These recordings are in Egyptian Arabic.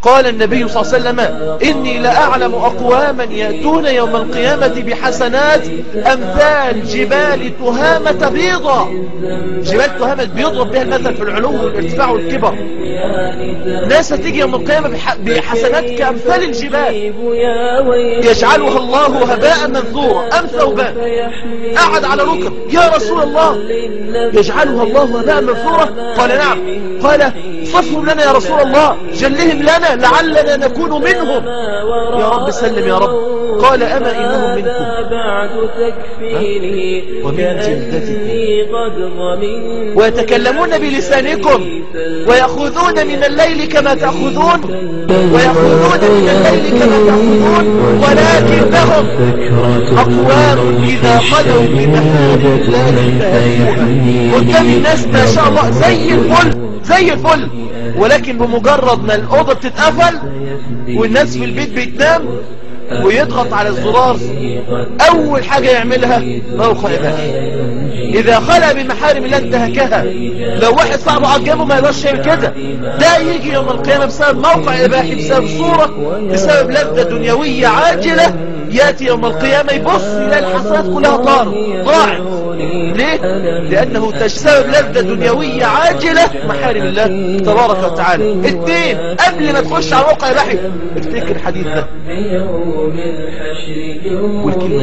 قال النبي صلى الله عليه وسلم إني لأعلم أقواما يأتون يوم القيامة بحسنات أمثال جبال تهامة بيضة جبال تهامة بيضرب بها المثل في العلو والارتفاع والكبر ناس تيجي يوم القيامة بحسنات كأمثال الجبال يجعلها الله هباء منثورا أم ثوبان قعد على ركب يا رسول الله يجعلها الله هباء منثورا قال نعم قال صفهم لنا يا رسول الله جلهم لنا لعلنا نكون منهم يا رب سلم يا رب قال أما إنهم منكم ومن جلدتكم ويتكلمون بلسانكم ويأخذون من الليل كما تأخذون ويأخذون من الليل كما تأخذون ولكنهم أقوام إذا خلوا بمحارم الله قدام الناس ما شاء الله زي الفل زي الفل ولكن بمجرد ما الأوضة بتتقفل والناس في البيت بيتنام ويضغط على الزرار أول حاجة يعملها موقع إباحي إذا خلى بمحارم الله انتهكها لو واحد صاحبه عجبه ما يقدرش يعمل كده ده يجي يوم القيامة بسبب موقع إباحي بسبب صورة بسبب لذة دنيوية عاجلة يأتي يوم القيامة يبص يلاقي الحسنات كلها طارت ضاعت ليه؟ لأنه تسبب لذة دنيوية عاجلة محارم الله تبارك وتعالى اثنين قبل ما تخش على موقع إباحي افتكر الحديث ده والكلمة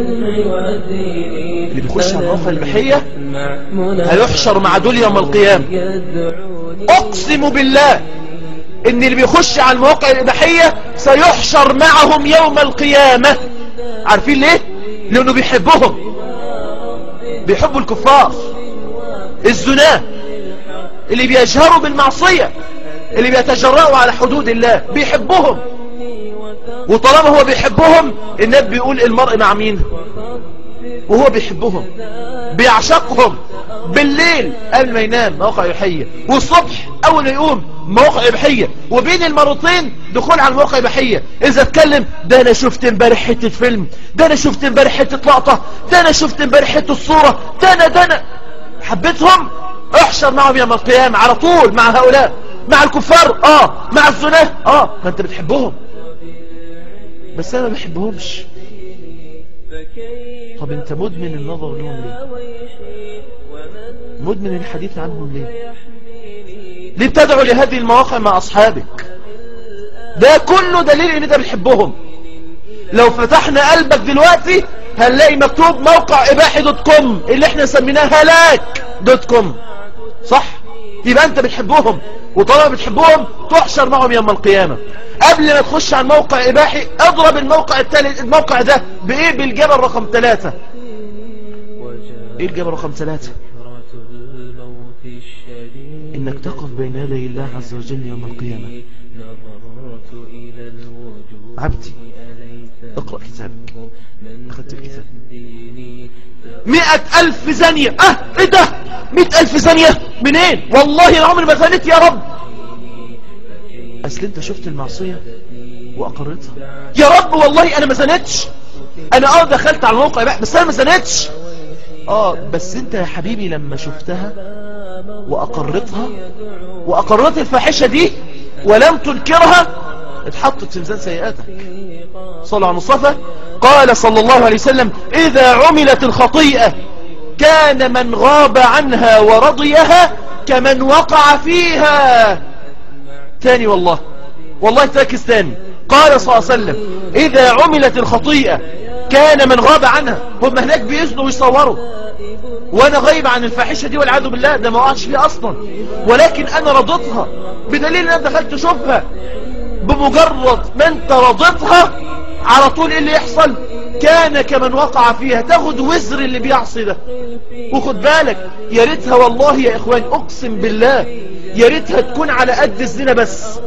دي اللي بيخش على الموقع الإباحية هيحشر مع دول يوم القيامة أقسم بالله ان اللي بيخش على المواقع الإباحية سيحشر معهم يوم القيامة عارفين ليه لانه بيحبهم بيحبوا الكفار الزنا اللي بيجهروا بالمعصية اللي بيتجرأوا على حدود الله بيحبهم وطالما هو بيحبهم النبي بيقول المرء مع مين وهو بيحبهم بيعشقهم بالليل قبل ما ينام مواقع إباحية والصبح أول ما يقوم مواقع إباحية وبين المرتين دخول على المواقع إباحية إذا اتكلم ده أنا شفت امبارح حتة فيلم ده أنا شفت امبارح حتة لقطة ده أنا شفت امبارح حتة الصورة ده أنا ده أنا حبيتهم احشر معهم يوم القيامة على طول مع هؤلاء مع الكفار اه مع الزناه اه ما انت بتحبهم بس انا ما بحبهمش طب انت مدمن النظر لهم ليه مدمن الحديث عنهم ليه ليه بتدعو لهذه المواقع مع اصحابك ده كله دليل ان انت بتحبهم لو فتحنا قلبك دلوقتي هنلاقي مكتوب موقع اباحي دوت كوم اللي احنا سميناه هلاك دوت كوم صح يبقى انت بتحبهم وطالما بتحبهم تحشر معهم يوم القيامة قبل ما تخش على موقع اباحي اضرب الموقع التالي الموقع ده بايه بالجبل رقم ثلاثة ايه الجبل رقم ثلاثة انك تقف بين يدي الله عز وجل يوم القيامة عبدي اقرأ كتابك اخذت الكتاب مئة الف زانية اه ايه ده مئة الف زانية منين والله العمر ما زانت يا رب اصل انت شفت المعصية واقرتها يا رب والله انا ما زانتش انا اه دخلت على الموقع بقى بس انا ما زانتش اه بس انت يا حبيبي لما شفتها واقرتها واقرت الفاحشة دي ولم تنكرها اتحطت في ميزان سيئاتك صلى على المصطفى قال صلى الله عليه وسلم إذا عملت الخطيئة كان من غاب عنها ورضيها كمن وقع فيها تاني والله والله تركز تاني قال صلى الله عليه وسلم إذا عملت الخطيئة كان من غاب عنها هم هناك بيزنوا ويصوروا وانا غايب عن الفاحشة دي والعياذ بالله ده ما وقعش فيها اصلا ولكن انا رضيتها بدليل ان انا دخلت اشوفها بمجرد ما انت رضيتها على طول ايه اللي يحصل كان كمن وقع فيها تاخد وزر اللي بيعصي ده وخد بالك يا ريتها والله يا اخوان اقسم بالله يا ريتها تكون على قد الزنا بس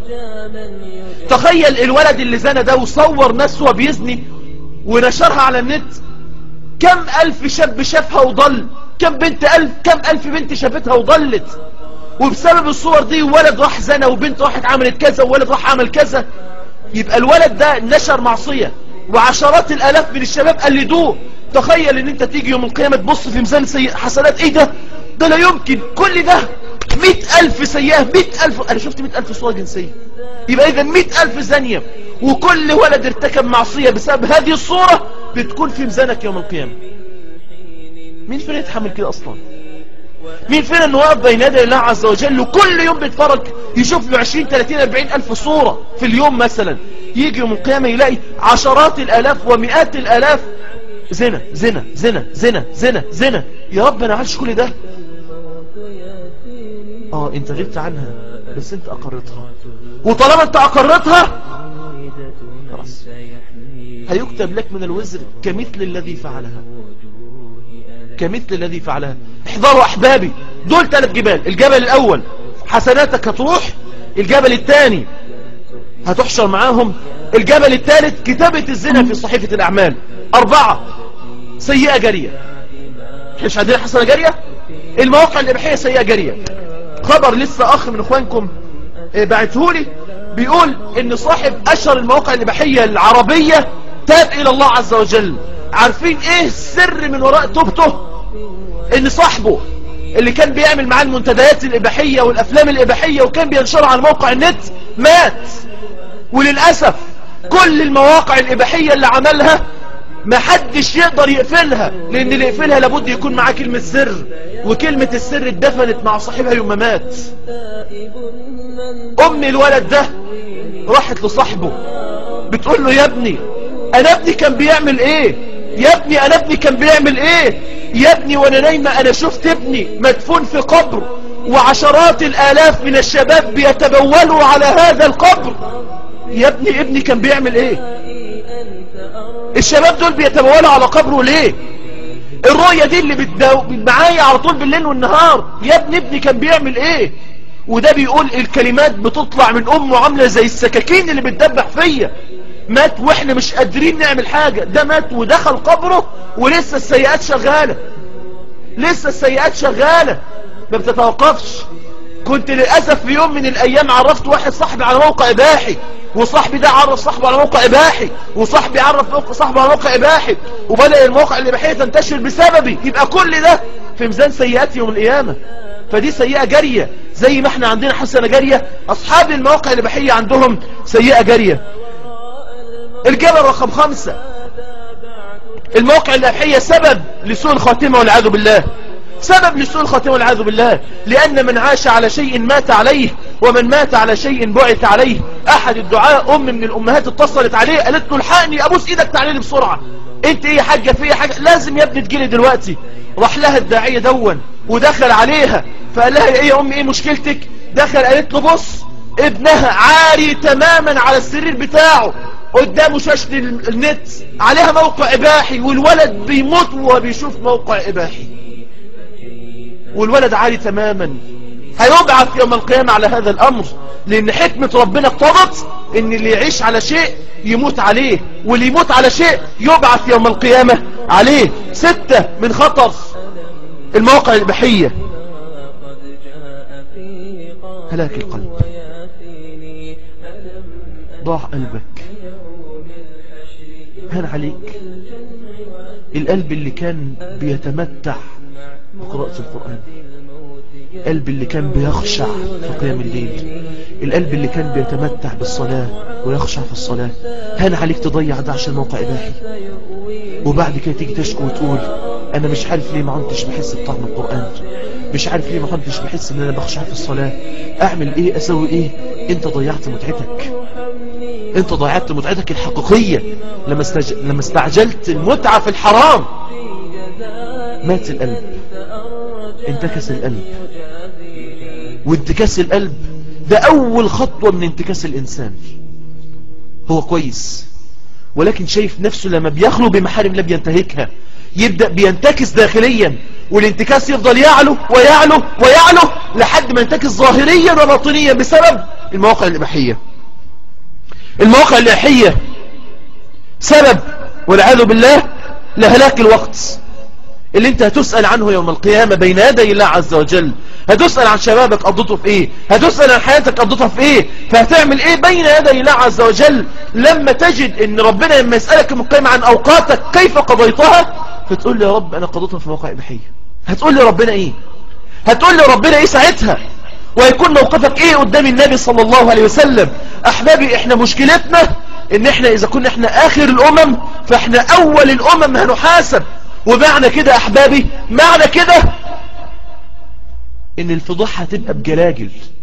تخيل الولد اللي زنى ده وصور نفسه وبيزني ونشرها على النت كم الف شاب شافها وضل كم بنت الف كم الف بنت شافتها وضلت وبسبب الصور دي ولد راح زنى وبنت راحت عملت كذا وولد راح عمل كذا يبقى الولد ده نشر معصية وعشرات الالاف من الشباب قلدوه تخيل ان انت تيجي يوم القيامة تبص في ميزان سيء حسنات ايه ده ده لا يمكن كل ده مئة الف سيئة مئة الف انا شفت مئة الف صورة جنسية يبقى اذا مئة الف زانية وكل ولد ارتكب معصية بسبب هذه الصورة بتكون في ميزانك يوم القيامة مين فينا يتحمل كده اصلا مين فينا انه واقف بين يدي الله عز وجل وكل يوم بيتفرج يشوف له 20 30 40 الف صورة في اليوم مثلا يجي يوم القيامة يلاقي عشرات الالاف ومئات الالاف زنا زنا زنا زنا زنا زنا يا رب انا عايش كل ده اه انت غبت عنها بس انت اقرتها وطالما انت اقرتها خلاص هيكتب لك من الوزر كمثل الذي فعلها كمثل الذي فعلها احذروا احبابي دول ثلاث جبال الجبل الاول حسناتك هتروح الجبل الثاني هتحشر معاهم الجبل الثالث كتابة الزنا في صحيفة الاعمال اربعة سيئة جارية مش عندنا حسنة جارية المواقع الاباحية سيئة جارية خبر لسه اخ من اخوانكم بعتهولي بيقول ان صاحب اشهر المواقع الاباحية العربية تاب الى الله عز وجل عارفين ايه السر من وراء توبته ان صاحبه اللي كان بيعمل معاه المنتديات الاباحية والافلام الاباحية وكان بينشرها على موقع النت مات وللأسف كل المواقع الاباحية اللي عملها ما حدش يقدر يقفلها لان اللي يقفلها لابد يكون معاه كلمة سر وكلمة السر اتدفنت مع صاحبها يوم ما مات ام الولد ده راحت لصاحبه بتقول له يا ابني انا ابني كان بيعمل ايه يا ابني انا ابني كان بيعمل ايه يا ابني وانا نايمة انا شفت ابني مدفون في قبر وعشرات الالاف من الشباب بيتبولوا على هذا القبر يا ابني ابني كان بيعمل ايه الشباب دول بيتبولوا على قبره ليه الرؤية دي اللي بتدو... معايا على طول بالليل والنهار يا ابني ابني كان بيعمل ايه وده بيقول الكلمات بتطلع من امه عاملة زي السكاكين اللي بتدبح فيا مات واحنا مش قادرين نعمل حاجة ده مات ودخل قبره ولسه السيئات شغالة لسه السيئات شغالة ما بتتوقفش كنت للأسف في يوم من الأيام عرفت واحد صاحبي على موقع إباحي وصاحبي ده عرف صاحبه على موقع إباحي وصاحبي عرف صاحبه على موقع إباحي وبدأ المواقع الإباحية تنتشر بسببي يبقى كل ده في ميزان سيئات يوم القيامة فدي سيئة جارية زي ما احنا عندنا حسنة جارية أصحاب المواقع الإباحية عندهم سيئة جارية الجبل رقم خمسة المواقع الإباحية سبب لسوء الخاتمة والعياذ بالله سبب لسوء الخاتمة والعياذ بالله لأن من عاش على شيء مات عليه ومن مات على شيء بعث عليه أحد الدعاء أم من الأمهات اتصلت عليه قالت له الحقني أبوس إيدك تعالي لي بسرعة انت ايه حاجة في ايه حاجة لازم يا ابني تجيلي دلوقتي راح لها الداعية دون ودخل عليها فقال لها ايه يا امي ايه مشكلتك دخل قالت له بص ابنها عاري تماما على السرير بتاعه قدامه شاشة النت عليها موقع اباحي والولد بيموت وهو بيشوف موقع اباحي والولد عاري تماما هيبعث يوم القيامة على هذا الامر لان حكمة ربنا اقتضت ان اللي يعيش على شيء يموت عليه واللي يموت على شيء يبعث يوم القيامة عليه ستة من خطر المواقع الإباحية هلاك القلب ضاع قلبك هان عليك القلب اللي كان بيتمتع بقراءة القرآن القلب اللي كان بيخشع في قيام الليل القلب اللي كان بيتمتع بالصلاة ويخشع في الصلاة هان عليك تضيع ده عشان موقع إباحي وبعد كده تيجي تشكو وتقول أنا مش عارف ليه ما عدتش بحس بطعم القرآن مش عارف ليه ما عدتش بحس إن أنا بخشع في الصلاة أعمل إيه أسوي إيه أنت ضيعت متعتك أنت ضيعت متعتك الحقيقية لما, استج... لما استعجلت المتعة في الحرام مات القلب انتكس القلب وانتكاس القلب ده أول خطوة من انتكاس الإنسان هو كويس ولكن شايف نفسه لما بيخلو بمحارم لا بينتهكها يبدأ بينتكس داخليا والانتكاس يفضل يعلو ويعلو ويعلو لحد ما ينتكس ظاهريا وباطنيا بسبب المواقع الإباحية المواقع الإباحية سبب والعياذ بالله لهلاك الوقت اللي انت هتسأل عنه يوم القيامة بين يدي الله عز وجل هتسأل عن شبابك قضيته في ايه هتسأل عن حياتك قضيتها في ايه فهتعمل ايه بين يدي الله عز وجل لما تجد ان ربنا لما يسألك يوم القيامة عن اوقاتك كيف قضيتها فتقول لي يا رب انا قضيتها في مواقع اباحية هتقول لي ربنا ايه هتقول لي ربنا ايه ساعتها ويكون موقفك ايه قدام النبي صلى الله عليه وسلم احبابي احنا مشكلتنا ان احنا اذا كنا احنا اخر الامم فاحنا اول الامم هنحاسب ومعنى كده احبابي معنى كده ان الفضيحة هتبقى بجلاجل